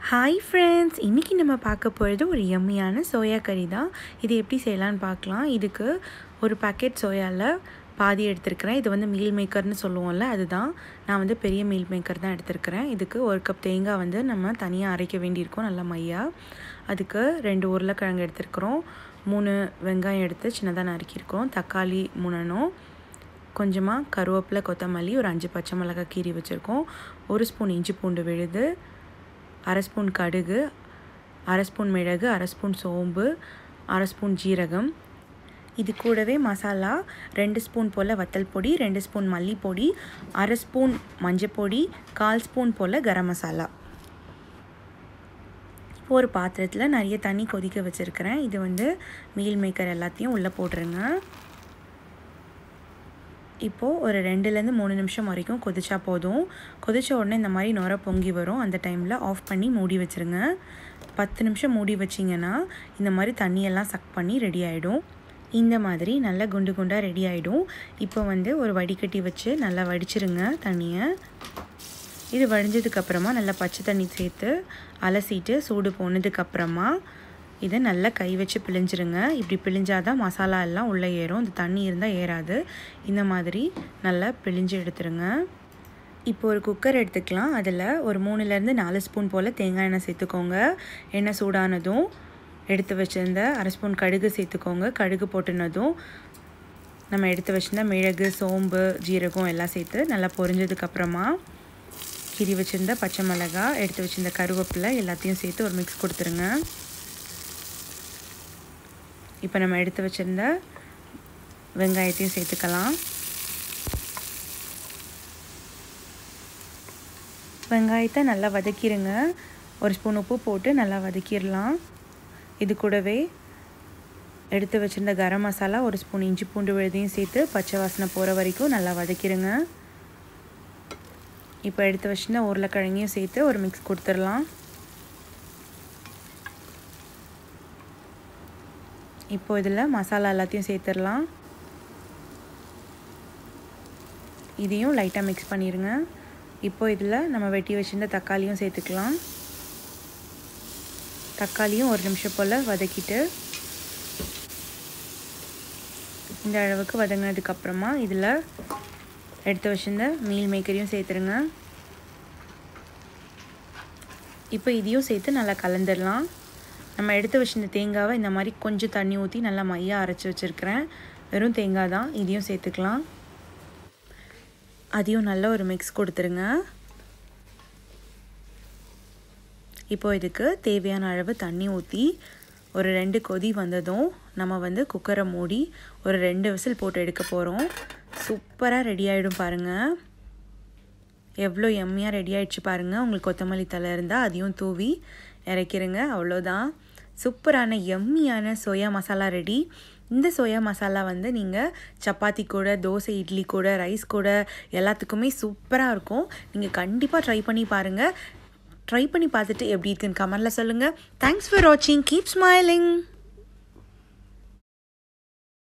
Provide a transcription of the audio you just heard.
hi friends இன்றைக்கி நம்ம பார்க்க போகிறது ஒரு எம்மியான சோயா கறி தான் இது எப்படி செய்யலான்னு பார்க்கலாம் இதுக்கு ஒரு பாக்கெட் சோயாவில் பாதி எடுத்திருக்கிறேன் இது வந்து மீல் மேக்கர்னு சொல்லுவோம்ல அதுதான் நான் வந்து பெரிய மீல் மேக்கர் தான் எடுத்திருக்கிறேன் இதுக்கு ஒரு கப் தேங்காய் வந்து நம்ம தனியாக அரைக்க வேண்டியிருக்கோம் நல்லா மையா அதுக்கு ரெண்டு உருளைக்கிழங்கு எடுத்திருக்கிறோம் மூணு வெங்காயம் எடுத்து சின்னதாக நறுக்கியிருக்கோம் தக்காளி மூணணும் கொஞ்சமாக கருவேப்பிலை கொத்தமல்லி ஒரு அஞ்சு பச்சை மிளகாய் கீரி வச்சுருக்கோம் ஒரு ஸ்பூன் இஞ்சி பூண்டு விழுது அரை ஸ்பூன் கடுகு அரை ஸ்பூன் மிளகு அரை ஸ்பூன் சோம்பு அரை ஸ்பூன் ஜீரகம் இது கூடவே மசாலா ரெண்டு ஸ்பூன் போல் வத்தல் பொடி ரெண்டு ஸ்பூன் மல்லிப்பொடி அரை ஸ்பூன் மஞ்சப்பொடி கால் ஸ்பூன் போல் கரம் மசாலா ஒரு பாத்திரத்தில் நிறைய தண்ணி கொதிக்க வச்சுருக்கிறேன் இது வந்து மீல் மேக்கர் எல்லாத்தையும் உள்ளே போட்டுருங்க இப்போது ஒரு ரெண்டுலேருந்து மூணு நிமிஷம் வரைக்கும் கொதிச்சா போதும் கொதித்த உடனே இந்த மாதிரி நுர பொங்கி வரும் அந்த டைமில் ஆஃப் பண்ணி மூடி வச்சுருங்க பத்து நிமிஷம் மூடி வச்சிங்கன்னா இந்த மாதிரி தண்ணியெல்லாம் சக் பண்ணி ரெடி ஆகிடும் இந்த மாதிரி நல்லா குண்டு குண்டாக ரெடி ஆகிடும் இப்போ வந்து ஒரு வடிகட்டி வச்சு நல்லா வடிச்சிருங்க தண்ணியை இது வடிஞ்சதுக்கப்புறமா நல்லா பச்சை தண்ணி சேர்த்து அலசிட்டு சூடு போனதுக்கப்புறமா இதை நல்லா கை வச்சு பிழிஞ்சிருங்க இப்படி பிழிஞ்சாதான் மசாலா எல்லாம் உள்ளே ஏறும் இந்த தண்ணி இருந்தால் ஏறாது இந்த மாதிரி நல்லா பிழிஞ்சு எடுத்துருங்க இப்போ ஒரு குக்கர் எடுத்துக்கலாம் அதில் ஒரு மூணுலேருந்து நாலு ஸ்பூன் போல் தேங்காய் எண்ணெய் சேர்த்துக்கோங்க எண்ணெய் சூடானதும் எடுத்து வச்சுருந்த அரை ஸ்பூன் கடுகு சேர்த்துக்கோங்க கடுகு போட்டுனதும் நம்ம எடுத்து வச்சுருந்த மிளகு சோம்பு ஜீரகம் எல்லாம் சேர்த்து நல்லா பொரிஞ்சதுக்கப்புறமா கிரி வச்சுருந்த பச்சை மிளகா எடுத்து வச்சுருந்த கருவேப்பிலை எல்லாத்தையும் சேர்த்து ஒரு மிக்ஸ் கொடுத்துருங்க இப்போ நம்ம எடுத்து வச்சுருந்த வெங்காயத்தையும் சேர்த்துக்கலாம் வெங்காயத்தை நல்லா வதக்கிடுங்க ஒரு ஸ்பூன் உப்பு போட்டு நல்லா வதக்கிடலாம் இது கூடவே எடுத்து வச்சுருந்த கரம் மசாலா ஒரு ஸ்பூன் இஞ்சி பூண்டு விழுதையும் சேர்த்து பச்சை வாசனை போகிற வரைக்கும் நல்லா வதக்கிடுங்க இப்போ எடுத்து வச்சுருந்த உருளைக்கிழங்கையும் சேர்த்து ஒரு மிக்ஸ் கொடுத்துடலாம் இப்போ இதில் மசாலா எல்லாத்தையும் சேர்த்துடலாம் இதையும் லைட்டாக மிக்ஸ் பண்ணிடுங்க இப்போ இதில் நம்ம வெட்டி வச்சுருந்த தக்காளியும் சேர்த்துக்கலாம் தக்காளியும் ஒரு நிமிஷம் போல் வதக்கிட்டு இந்த அளவுக்கு வதங்கினதுக்கப்புறமா இதில் எடுத்து வச்சுருந்த மீல் மேக்கரையும் சேர்த்துருங்க இப்போ இதையும் சேர்த்து நல்லா கலந்துடலாம் நம்ம எடுத்து வச்சிருந்த தேங்காவை இந்த மாதிரி கொஞ்சம் தண்ணி ஊற்றி நல்லா மையாக அரைச்சி வச்சுருக்கிறேன் வெறும் தேங்காய் தான் இதையும் சேர்த்துக்கலாம் அதையும் நல்ல ஒரு மிக்ஸ் கொடுத்துருங்க இப்போ இதுக்கு தேவையான அளவு தண்ணி ஊற்றி ஒரு ரெண்டு கொதி வந்ததும் நம்ம வந்து குக்கரை மூடி ஒரு ரெண்டு விசில் போட்டு எடுக்க போகிறோம் சூப்பராக ரெடி ஆகிடும் பாருங்கள் எவ்வளோ எம்மியாக ரெடி ஆகிடுச்சு பாருங்கள் உங்களுக்கு கொத்தமல்லி தலை இருந்தால் அதையும் தூவி இறக்கிருங்க அவ்வளோதான் சூப்பரான எம்மியான சோயா மசாலா ரெடி இந்த சோயா மசாலா வந்து நீங்கள் சப்பாத்தி கூட தோசை இட்லி கூட ரைஸ் கூட எல்லாத்துக்குமே சூப்பராக இருக்கும் நீங்கள் கண்டிப்பாக ட்ரை பண்ணி பாருங்கள் ட்ரை பண்ணி பார்த்துட்டு எப்படி இருக்குன்னு கமெண்டில் சொல்லுங்கள் தேங்க்ஸ் ஃபார் வாட்சிங் கீப் ஸ்மைலிங்